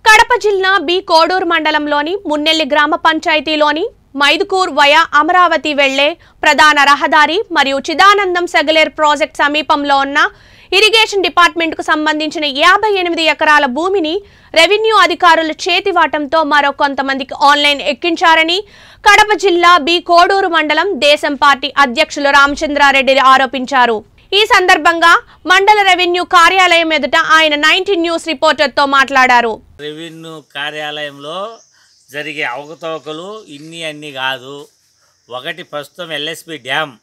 కడప జిల్లా బి కోడూరు మండలంలోని మున్నెల్లి గ్రామ పంచాయతీలోని మైదుకూర్ వయా అమరావతి వెళ్లే ప్రధాన రహదారి మరియు చిదానందం సెగలేర్ ప్రాజెక్ట్ సమీపంలో ఉన్న ఇరిగేషన్ డిపార్ట్మెంట్కు సంబంధించిన యాభై ఎనిమిది ఎకరాల భూమిని రెవెన్యూ అధికారుల చేతివాటంతో మరో కొంతమందికి ఆన్లైన్ ఎక్కించారని కడప జిల్లా బి కోడూరు మండలం దేశం పార్టీ అధ్యక్షులు రామచంద్రారెడ్డి ఆరోపించారు ఈ సందర్భంగా మండల రెవెన్యూ కార్యాలయం ఎదుట ఆయన నైన్టీన్ న్యూస్ రిపోర్టర్తో మాట్లాడారు రెవెన్యూ కార్యాలయంలో జరిగే అవకతవకలు ఇన్ని అన్ని కాదు ఒకటి ప్రస్తుతం ఎల్ఎస్పి డ్యామ్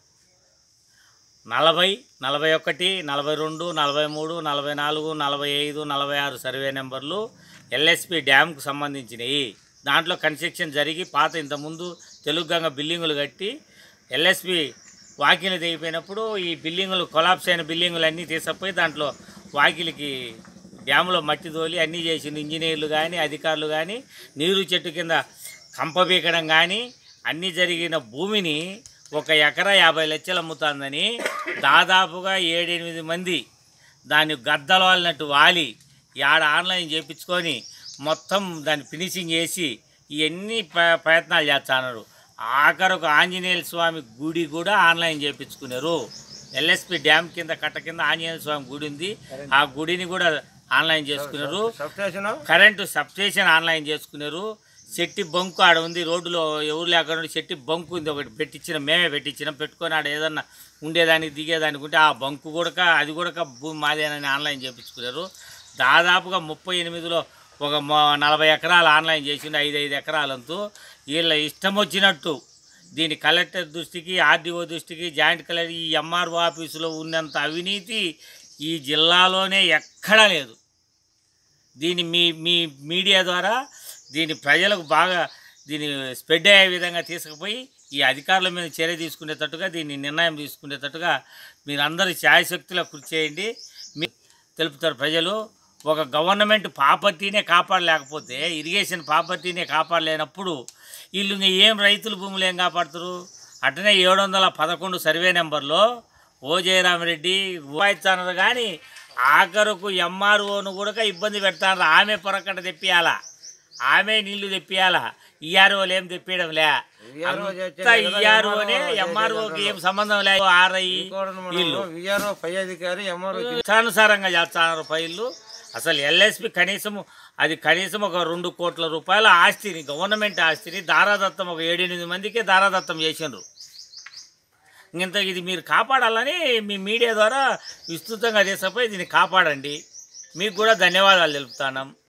నలభై నలభై ఒకటి నలభై రెండు నలభై మూడు నలభై నాలుగు నలభై ఐదు నలభై ఆరు సర్వే నెంబర్లు ఎల్ఎస్పి డ్యామ్కు సంబంధించినవి దాంట్లో కన్స్ట్రక్షన్ జరిగి పాత ఇంతకుముందు తెలుగు గంగ బిల్డింగులు కట్టి ఎల్ఎస్పి వాకిలు దిగిపోయినప్పుడు ఈ బిల్డింగులు కొలాప్స్ అయిన బిల్డింగులు అన్నీ తీసుకుపోయి దాంట్లో వాకిలికి డ్యాములో మట్టి తోలి అన్నీ చేసింది ఇంజనీర్లు కానీ అధికారులు కానీ నీరు చెట్టు కింద కంపబీకడం కానీ అన్నీ జరిగిన భూమిని ఒక ఎకరా యాభై లక్షలు అమ్ముతుందని దాదాపుగా ఏడెనిమిది మంది దాన్ని గద్దలు వాలినట్టు వాలి యాడ ఆన్లైన్ చేయించుకొని మొత్తం దాన్ని ఫినిషింగ్ చేసి ఇవన్నీ ప్ర- ప్రయత్నాలు చేస్తున్నారు ఆఖరకు ఆంజనేయ స్వామి గుడి కూడా ఆన్లైన్ చేయించుకున్నారు ఎల్ఎస్పి డ్యామ్ కింద కట్ట కింద ఆంజనేయ స్వామి గుడి ఉంది ఆ గుడిని కూడా ఆన్లైన్ చేసుకున్నారు సబ్స్టేషన్ కరెంటు సబ్స్టేషన్ ఆన్లైన్ చేసుకున్నారు చెట్టి బంకు ఆడ ఉంది రోడ్డులో ఎవరు లేకుండా చెట్టి బంకు ఉంది ఒకటి పెట్టించిన మేమే పెట్టించినాం పెట్టుకొని ఆడ ఏదన్నా ఉండేదానికి దిగేదానికి ఉంటే ఆ బంకు కూడా అది కూడా భూమి మాదేనని ఆన్లైన్ చేయించుకున్నారు దాదాపుగా ముప్పై ఎనిమిదిలో ఒక మొ- నలభై ఎకరాలు ఆన్లైన్ చేసిండు ఐదు ఐదు ఎకరాలంతూ వీళ్ళ ఇష్టం వచ్చినట్టు దీని కలెక్టర్ దృష్టికి ఆర్డీఓ దృష్టికి జాయింట్ కలెక్టర్ ఈ ఎంఆర్ఓ ఆఫీసులో ఉన్నంత అవినీతి ఈ జిల్లాలోనే ఎక్కడా లేదు దీన్ని మీ మీ మీడియా ద్వారా దీన్ని ప్రజలకు బాగా దీన్ని స్ప్రెడ్ అయ్యే విధంగా తీసుకుపోయి ఈ అధికారుల మీద చర్య తీసుకునేటట్టుగా దీన్ని నిర్ణయం తీసుకునేటట్టుగా మీరందరూ ఛాయశక్తిలో కృషి చేయండి మీ తెలుపుతారు ప్రజలు ఒక గవర్నమెంట్ ప్రాపర్టీనే కాపాడలేకపోతే ఇరిగేషన్ ప్రాపర్టీనే కాపాడలేనప్పుడు వీళ్ళు ఇంక ఏం రైతుల భూములు ఏం కాపాడుతారు అట్లనే ఏడు వందల పదకొండు సర్వే నెంబర్లో ఓ జయరామరెడ్డి ఉపాయిస్తున్నారు కానీ ఆఖరుకు ఎంఆర్ఓను కూడా ఇబ్బంది పెడతారు ఆమె పొరకట్ట తెప్పియాలా ఆమె నీళ్లు తెప్పియాలా ఈఆర్ఓలు ఏం తెప్పియడం లే VRO చేస్తే అంతా కదా ఈఆర్ఓనే MRO ఎంఆర్ఓకి ఏం సంబంధం లేదు ఆర్ఐ వీళ్ళు విఆర్ఓ పై అధికారి ఎంఆర్ఓ ఇష్టానుసారంగా చేస్తున్నారు ఫైళ్ళు అసలు ఎల్ఎస్పి కనీసం అది కనీసం ఒక రెండు కోట్ల రూపాయల ఆస్తిని గవర్నమెంట్ ఆస్తిని దారాదత్తం ఒక ఏడెనిమిది మందికే దారాదత్తం చేసిండ్రు ఇంత ఇది మీరు కాపాడాలని మీ మీడియా ద్వారా విస్తృతంగా చేసపోయి దీన్ని కాపాడండి మీకు కూడా ధన్యవాదాలు తెలుపుతాను